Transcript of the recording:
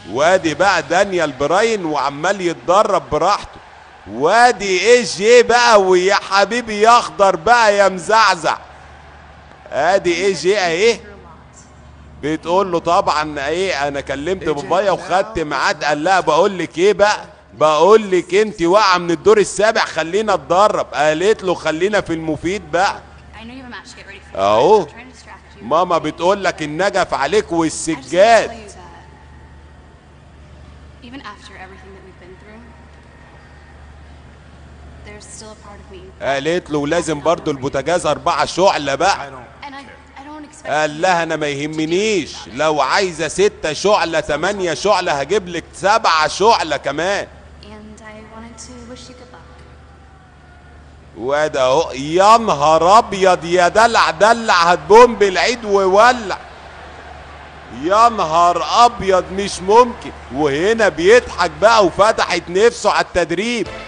وادي بقى دانيال براين وعمال يتدرب براحته وادي ايه جي بقى ويا حبيبي يا اخضر بقى يا مزعزع ادي ايه جي اهي بتقول له طبعا ايه انا كلمت بابايا وخدت ميعاد قال لها بقول لك ايه بقى بقول لك انت واقعه من الدور السابع خلينا اتدرب قالت له خلينا في المفيد بقى I know you have a match to get ready for. اهو I'm trying to distract you. ماما بتقول لك النجف عليك I just want to والسجاد tell you that even after everything that we've been through, there's still a part of me. قالت له لازم برضو البوتاجاز أربعة شعلة بقى And I, I don't expect قال لها أنا ما يهمنيش لو عايزة ستة شعلة تمانية شعلة هجيب لك سبعة شعلة كمان And I wanted to wish you good luck. وده اهو يا نهار ابيض يا دلع دلع هتبوم بالعيد وولع يا نهار ابيض مش ممكن وهنا بيضحك بقى وفتحت نفسه على التدريب